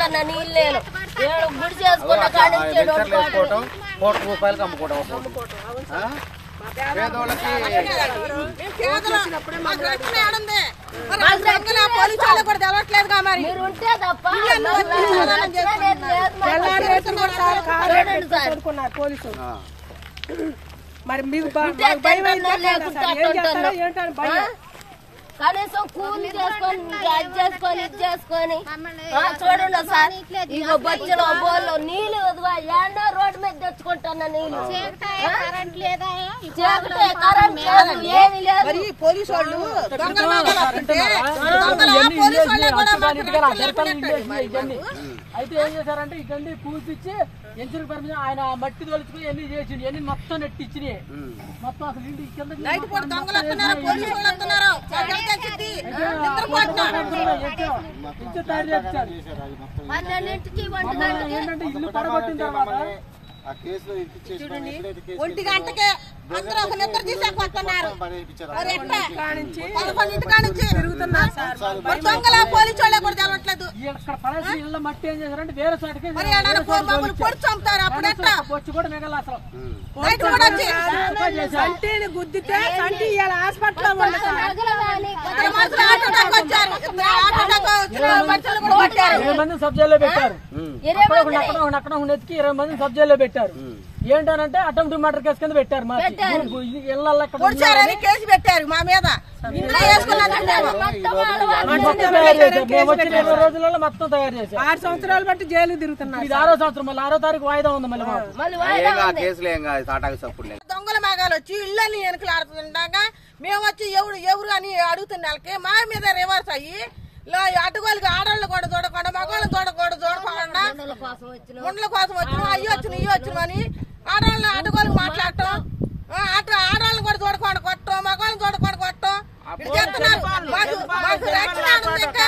తెచ్చుకుంటాను నీళ్ళు నేను ఏడు గుడి చేసుకున్న కాడి నుంచి ఏడు వెంచర్లు వేసుకోవటం కోట్ల రూపాయలకు అమ్ముకోవటం అప్పుడు ఆ? పేదోళ్ళకి మీరు ఉంటే తప్ప చూడండి సార్ పోలీసులు ఆ. మరి మీకు బ- ఉంటే మాకు భయం అయింది తింటున్నా, సార్. లేకుంటే ఏం చేస్తారో అట్టుంటున్నా. ఏంటని భయం ఆ? కనీసం కూలి చేసుకొని ఇంకా అది చేసుకొని ఇది చేసుకొని ఆ, చూడండి సార్ ఇక బొచ్చులో బోళ్ళు నీళ్ళు వదివా ఎండో రోడ్డు మీద తెచ్చుకుంటున్నా నీళ్ళు కరెంట్ లేదా చీకటే కరెంట్ లేదు ఏమీ లేదు మరి పోలీసు వాళ్ళు దొంగల మాటలు వస్తుంటే దొంగల పోలీసు వాళ్ళే కూడా మాట్లాడుతున్నట్టు అయితే ఏం చేశారంటే ఇక్కడి కూర్చిచ్చి ఎంచులకు పర్మిషన్ ఆయన ఆ మట్టి తోలుచుకుని ఎన్ని చేసిండు ఎన్ని మొత్తం నెట్టిచ్చినాయి మొత్తం అసలు ఇంటి కింద నైట్ పూట దొంగలు వస్తున్నారు పోలీసు వాళ్ళు వస్తున్నారు మాకెళ్ళి తెలిసిద్ది. నిద్రపోతున్నాం ఇంటి తయారు చేశారు పన్నెండింటికి ఒంటి గంటకి ఏంటంటే ఇల్లు పడగొట్టిన తర్వాత ఆ కేసులో ఇప్పించేసిన ఎప్పుడైతే కేసు ఒంటి గంటకే అందరూ ఒక నిద్ర తీసాక వస్తున్నారు పని ఇప్పించారు మరి ఎట్లా పదకొండింటి కానించి తిరుగుతున్నారు సార్ మరి దొంగల పోలీసు వాళ్ళే కూడా తెలవట్లేదు ఇక్కడ పడేసిన ఇళ్ళ మట్టి ఏం చేశారంటే వేరే చోటకి మరి ఏడాది మమ్మల్ని పొడి చంపుతారు అప్పుడు ఎట్లా వచ్చి కూడా మిగల అసలు నైట్ కూడా వచ్చి సంటిని గుద్దితే సంటి ఇవాళ హాస్పిటల్లో ఉండదు నగలు కానీ ఇద్దరు మనుషులు ఆటో డాక్ వచ్చారు ఇద్దరు ఆటో డాక్ వచ్చిన మనుషులు కూడా కొట్టారు ఇరవై మందిని సబ్ జైల్లో పెట్టారు ఇరవై అక్కడ ఒకటి అక్కడ ఒకటి అక్కడ ఒకటి ఎత్తికి ఇరవై మందిని సబ్ జైల్లో పెట్టారు ఏంటనంటే అటెంప్ట్ మర్డర్ కేసు కింద పెట్టారు మా ఇళ్ళ అక్కడ పొడిచారని కేసు పెట్టారు మా మీద ఇంట్లో వేసుకున్నారు మొత్తం తయారు చేశారు మేము వచ్చిన ఇరవై రోజులలో మొత్తం తయారు చేశారు ఆరు సంవత్సరాలు బట్టి జైలు తిరుగుతున్నారు ఇది ఆరో సంవత్సరం మళ్ళీ ఆరో తారీఖు వాయిదా ఉంది మళ్ళీ మాకు మళ్ళీ ఏం కాదు, కేసులు ఏం కాదు తాటాకు సప్పుడు లేదు దొంగల మాగాలు వచ్చి ఇళ్ళని వెనకలాడుతుండగా మేము వచ్చి ఎవరు ఎవరు అని అడుగుతున్న వాళ్ళకి మా మీద రివర్స్ అయ్యి ఇలా అటుగోళ్ళకి ఆడవాళ్ళు కూడా చూడకుండా మగవాళ్ళు చూడకూడదు చూడకుండా మందుల కోసం వచ్చిన ముండ్ల కోసం వచ్చిన అయ్యి వచ్చిన ఇవి వచ్చిన అని ఆడవాళ్ళని అటుగోళ్ళకి మాట్లాడటం ఆ, అటు ఆడవాళ్ళని కూడా చూడకుండా కొట్టడం మగవాళ్ళని చూడకుండా కొట్టడం ఇది చేస్తున్నారు మాకు మాకు రక్షణ ఉంది ఇంకా.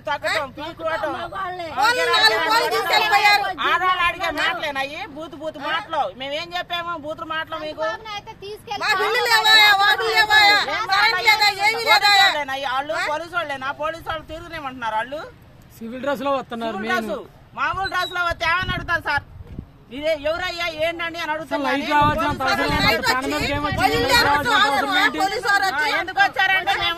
వాళ్ళే వాళ్ళు నాలుగు కోళ్ళు తీసుకెళ్ళిపోయారు ఆడవాళ్ళు అడిగే మాటలేనయ్యి బూతు బూతు మాటలు మేమేం చెప్పాము బూతులు మాటలు మీకు అయితే తీసుకెళ్ళి మా ఇల్లు లేవాయా వాటి లేవాయా కరెంట్ లేదా ఏమీ లేదా పోలీసోళ్ళేనయ్యి, వాళ్ళు పోలీసు వాళ్ళేనా పోలీసు వాళ్ళు తిరుగునేమంటున్నారు వాళ్ళు సివిల్ డ్రెస్ లో వస్తున్నారు సివిల్ డ్రెస్ మామూలు డ్రెస్ లో వస్తే ఏమని అడుగుతారు సార్ ఇదే ఎవరయ్యా ఏంటండి అని అడుగుతారు లైట్ కానీ రావాల్సిన అవసరం లేదు. నైట్ ప్రాణం వచ్చి మీదకి ఏమొచ్చింది? వాళ్ళు లైట్ లేకపోతే రావాల్సిన అవసరం అవసరమా? ఏంటి? పోలీసు వారు వచ్చి ఆ, ఎందుకు వచ్చారంటే మేము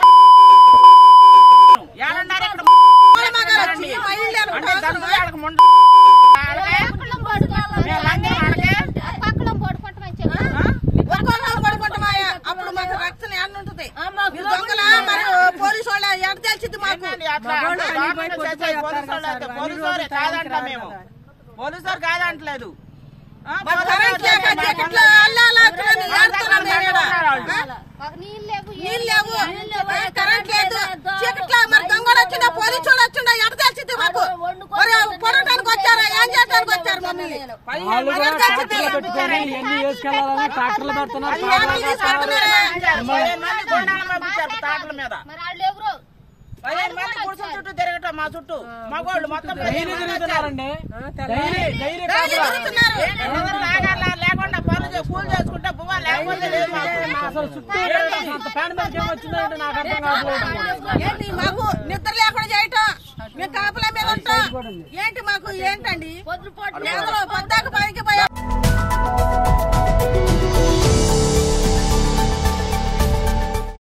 ఏమన్నారు ఇక్కడ వాళ్ళ మగాలు వచ్చి మా ఇల్లు అంటే అనుకుంటా దమ్ము వాళ్ళకి ముండ ఆడకే? పక్కలం పడుకోవాలి మేము లంగం ఆడకే? పక్కలం పడుకుంటామని చెప్పి ఒక్కొక్కరు పడుకుంటామాయా అప్పుడు మాకు రక్షణ ఎన్న ఉంటుంది మీరు దొంగల మరి పోలీసు వాళ్ళ ఎడ తెలిసింది మాకు ఏంటండి అట్లా అంటే గవర్నమెంట్ చేసేది పోలీసు వాళ్ళు అయితే పోలీసు వారే కాదంట మేము పోలీసు వారు కాదంటలేదు ఆ, మాకు పోలీసు కరెంట్ వారు లేక చేసే చీకట్లో అల్లాలా అట్లని ఏడుతున్నాం మేము ఈడ. ఆ? ఒక నీళ్ళు లేవు నీళ్ళు లేవు ఆ, కరెంట్ లేదు చీకట్లో మరి దొంగలు వచ్చిందా పోలీసు వాళ్ళు వచ్చిందా ఎడ తెలిసింది మాకు మరి పొడటానికి వచ్చారా ఏం చేయడానికి వచ్చారు మమ్మల్ని వాళ్ళు మరి కూడా ఎడ తెలిసింది? ట్రాక్టర్లు పెట్టుకొని ఎన్ని వేసుకెళ్లాలని ట్రాక్టర్లు పెడుతున్నారు ఏమని తీసుకెళ్తున్నారా? పదిహేను మంది గోండాలను పంపించారు తాటల మీద మరి వాళ్ళు ఎవరు పదిహేను మంది గుడిసెల చుట్టూ తిరగటం మా చుట్టూ మగోళ్ళు మొత్తం డైలీ తిరుగుతున్నారండి డైలీ డైలీ డైలీ తిరుగుతున్నారు. ఎవరు లాగాలా లేకుండా పనులు చే- కూలి చేసుకుంటే బువ్వ లేకపోతే లేదు మాకు. అసలు చుట్టూ అంత ప్యాన్ మీదకి ఏమొచ్చిందంటే నాకు అర్థం కావట్లేదు ఏంటి మాకు నిద్ర లేకుండా చేయటం మేము కాపలా మీద ఉంటాం ఏంటి మాకు ఏంటండి పొద్దుపూట ఎగలో